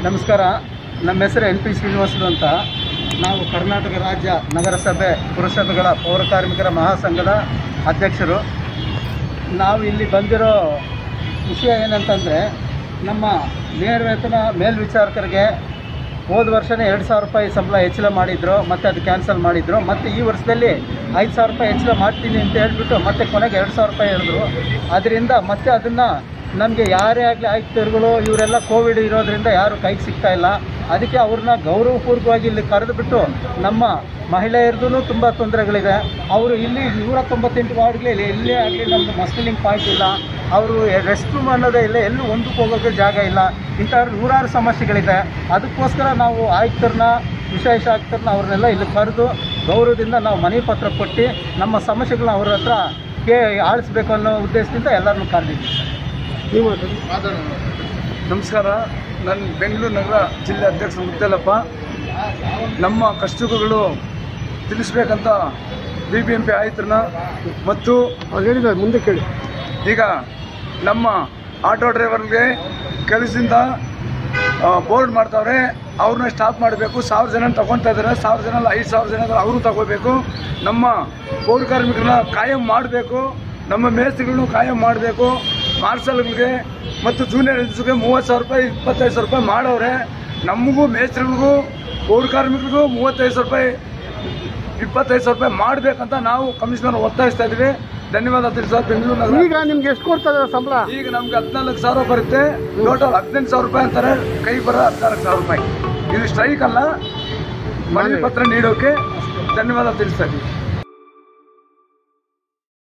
ನಮಸ್ಕಾರ ನಮ್ಮ ಹೆಸರು ಎನ್ ಪಿ ಶ್ರೀನಿವಾಸಲು ಅಂತ ನಾವು ಕರ್ನಾಟಕ ರಾಜ್ಯ ನಗರಸಭೆ ಪುರಸಭೆಗಳ ಪೌರ ಕಾರ್ಮಿಕರ ಮಹಾಸಂಘದ ಅಧ್ಯಕ್ಷರು ನಾವು ಇಲ್ಲಿ ಬಂದಿರೋ ವಿಷಯ ಏನಂತಂದರೆ ನಮ್ಮ ನೇರ ವೇತನ ಮೇಲ್ವಿಚಾರಕರಿಗೆ ಹೋದ ವರ್ಷನೇ ಎರಡು ಸಾವಿರ ರೂಪಾಯಿ ಸಂಬಳ ಹೆಚ್ಚಳ ಮಾಡಿದ್ರು ಮತ್ತು ಅದು ಕ್ಯಾನ್ಸಲ್ ಮಾಡಿದ್ರು ಮತ್ತು ಈ ವರ್ಷದಲ್ಲಿ ಐದು ಸಾವಿರ ರೂಪಾಯಿ ಹೆಚ್ಚಳ ಮಾಡ್ತೀನಿ ಅಂತ ಹೇಳ್ಬಿಟ್ಟು ಮತ್ತೆ ಕೊನೆಗೆ ಎರಡು ಸಾವಿರ ರೂಪಾಯಿ ಹೇಳಿದ್ರು ಅದರಿಂದ ಮತ್ತೆ ಅದನ್ನು ನಮಗೆ ಯಾರೇ ಆಗಲಿ ಆಯುಕ್ತರುಗಳು ಇವರೆಲ್ಲ ಕೋವಿಡ್ ಇರೋದ್ರಿಂದ ಯಾರು ಕೈಗೆ ಸಿಗ್ತಾ ಇಲ್ಲ ಅದಕ್ಕೆ ಅವ್ರನ್ನ ಗೌರವಪೂರ್ವಕವಾಗಿ ಇಲ್ಲಿ ಕರೆದುಬಿಟ್ಟು ನಮ್ಮ ಮಹಿಳೆಯರದ್ದು ತುಂಬ ತೊಂದರೆಗಳಿದೆ ಅವರು ಇಲ್ಲಿ ನೂರ ತೊಂಬತ್ತೆಂಟು ವಾರ್ಡ್ಗಳಲ್ಲಿ ಎಲ್ಲೇ ಆಗಲಿ ನಮ್ಮದು ಮಸ್ಲಿಂಗ್ ಪಾಯಿಂಟ್ ಇಲ್ಲ ಅವರು ರೆಸ್ಟ್ ರೂಮ್ ಅನ್ನೋದೇ ಇಲ್ಲ ಎಲ್ಲೂ ಒಂದಕ್ಕೆ ಹೋಗೋಕ್ಕೆ ಜಾಗ ಇಲ್ಲ ಇಂಥ ನೂರಾರು ಸಮಸ್ಯೆಗಳಿದೆ ಅದಕ್ಕೋಸ್ಕರ ನಾವು ಆಯುಕ್ತರನ್ನ ವಿಶೇಷ ಆಯುಕ್ತರನ್ನ ಅವ್ರನ್ನೆಲ್ಲ ಇಲ್ಲಿ ಕರೆದು ಗೌರವದಿಂದ ನಾವು ಮನವಿ ಪತ್ರ ಕೊಟ್ಟು ನಮ್ಮ ಸಮಸ್ಯೆಗಳನ್ನ ಅವ್ರ ಹತ್ರ ಕೇ ಆಳಿಸ್ಬೇಕು ಅನ್ನೋ ಉದ್ದೇಶದಿಂದ ಎಲ್ಲರನ್ನೂ ಕರೆದಿದ್ದೀವಿ ನೀವು ಮಾತಾಡಿ ನಮಸ್ಕಾರ ನಾನು ಬೆಂಗಳೂರು ನಗರ ಜಿಲ್ಲೆ ಅಧ್ಯಕ್ಷ ಮುದ್ದಲ್ಲಪ್ಪ ನಮ್ಮ ಕಷ್ಟಗಳು ತಿಳಿಸ್ಬೇಕಂತ ಬಿ ಬಿ ಎಂ ಪಿ ಆಯುಕ್ತರನ್ನ ಮತ್ತು ಅವ್ರು ಹೇಳಿದ್ದಾರೆ ಮುಂದೆ ಕೇಳಿ ಈಗ ನಮ್ಮ ಆಟೋ ಡ್ರೈವರ್ಗೆ ಕೆಲಸದಿಂದ ಬೋರ್ಡ್ ಮಾಡ್ತಾವ್ರೆ ಅವ್ರನ್ನ ಸ್ಟಾಪ್ ಮಾಡಬೇಕು ಸಾವಿರ ಜನ ತಗೊತಾ ಇದ್ದಾರೆ ಸಾವಿರ ಜನ ಅಲ್ಲ ಐದು ಸಾವಿರ ಜನ ಇದ್ದಾರೆ ಅವರು ತಗೋಬೇಕು ನಮ್ಮ ಪೌರ ಕಾರ್ಮಿಕರನ್ನ ಕಾಯಂ ಮಾಡಬೇಕು ನಮ್ಮ ಮೇಸ್ತ್ರಿಗಳನ್ನು ಕಾಯಂ ಮಾಡಬೇಕು ಮಾರ್ಷಲ್ಗಳಿಗೆ ಮತ್ತು ಜೂನಿಯರ್ ಎನ್ಸ್ಗೆ ಮೂವತ್ತು ಸಾವಿರ ರೂಪಾಯಿ ಇಪ್ಪತ್ತೈದು ಸಾವಿರ ರೂಪಾಯಿ ಮಾಡವ್ರೆ ನಮಗೂ ಮೇಸ್ತ್ರಿಗಳಿಗೂ ಪೌರ ಕಾರ್ಮಿಕರಿಗೂ ಮೂವತ್ತೈದು ಸಾವಿರ ರೂಪಾಯಿ ಇಪ್ಪತ್ತೈದು ಸಾವಿರ ರೂಪಾಯಿ ಮಾಡಬೇಕಂತ ನಾವು ಕಮಿಷನರ್ ಒತ್ತಾಯಿಸ್ತಾ ಇದ್ದೀವಿ ಧನ್ಯವಾದ ತಿಳಿಸೋದು ಬೆಂಗಳೂರು ನಗರ ಈಗ ನಿಮ್ಗೆ ಎಷ್ಟು ಕೊಡ್ತಾ ಇದ್ದಾರೆ ಸಂಬಳ ಈಗ ನಮ್ಗೆ ಹದಿನಾಲ್ಕು ಸಾವಿರ ಬರುತ್ತೆ ಟೋಟಲ್ ಹದಿನೆಂಟು ಸಾವಿರ ರೂಪಾಯಿ ಅಂತಾರೆ ಕೈ ಬರೋ ಹದಿನಾಲ್ಕು ಸಾವಿರ ರೂಪಾಯಿ ಇದು ಸ್ಟ್ರೈಕ್ ಅಲ್ಲ ಮನವಿ ಪತ್ರ ನೀಡೋಕೆ ಧನ್ಯವಾದ ತಿಳಿಸ್ತಾ ಇದ್ದೀವಿ